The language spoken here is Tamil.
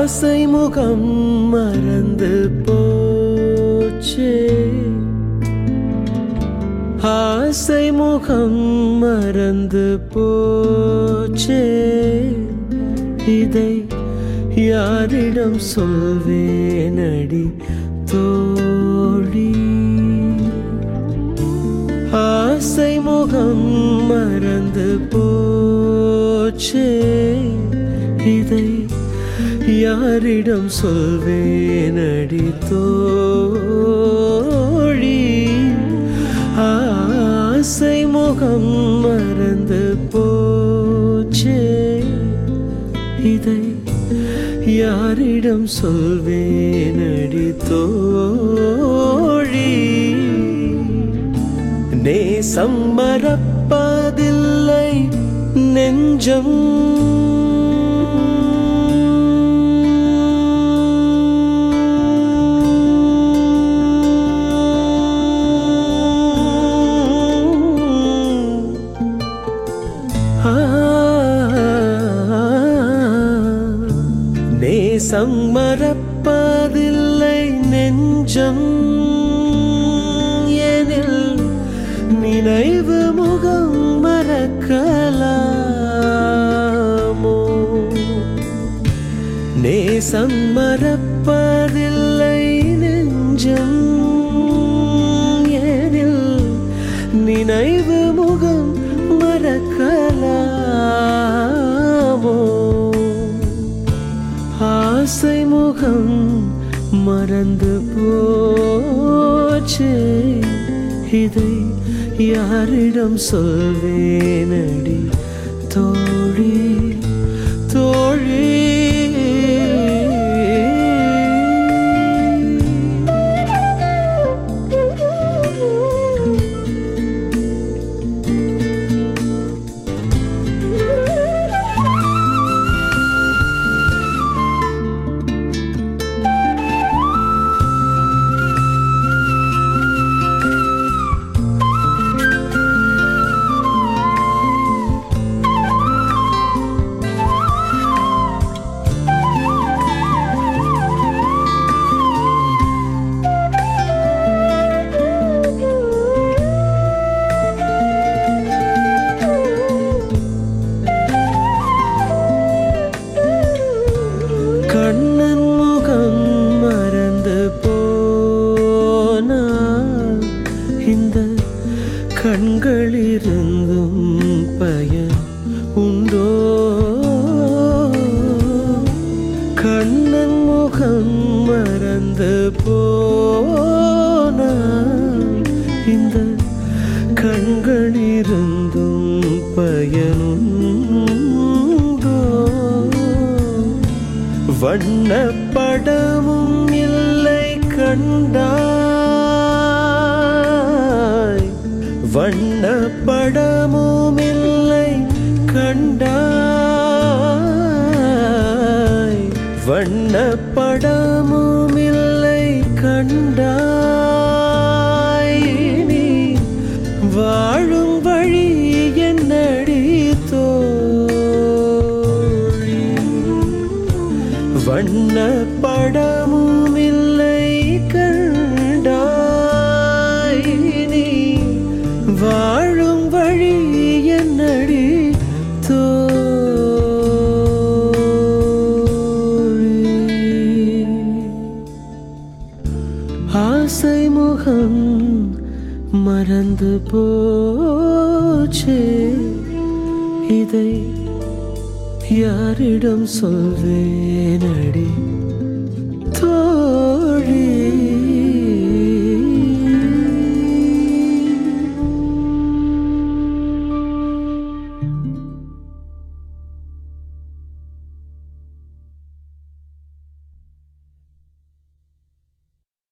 ஆசை முகம் மறந்து போச்சே ஆசை முகம் மறந்து போச்சே இதை யாரிடம் சொல்வேனடி தோழி ஆசை முகம் மறந்து போச்சே இதை யாரிடம் சொல்வேனடி தோழி ஆசை முகம் மறந்து போச்சே இதை யாரிடம் சொல்வேனடி தோழி நேசம் மறப்பதில்லை நெஞ்சம் நேசம் மறப்பதில்லை நெஞ்சம் எனில் நினைவு முகம் மறக்கலாமோ நேசம் மறப்பதில்லை நெஞ்சம் எனில் நினைவு முகம் மறக்கலாமோ ஆசை முகம் மறந்து போச்சே இதை யாரிடம் சொல்வேனடி தோழி தோழி கண்ணன் முகம் மறந்து போனால் இந்த கண்களிருந்தும் பயன் உண்டோ கண்ணன் முகம் மறந்து போனால் இந்த கண்களிருந்தும் பயனுண்டோ வண்ணப்படமும் இல்லை கண்டாய் வண்ணப்படமும் இல்லை கண்டாய் வண்ணப்படமும் இல்லை கண்டாய் நீ வாழும் வழி என்னடி தோழி வண்ண படமும் இல்லை கண்டாய் நீ வாழும் வழி என்னடி தோழி ஆசை முகம் மறந்து போச்சே இதை யாரிடம் சொல்வேனடி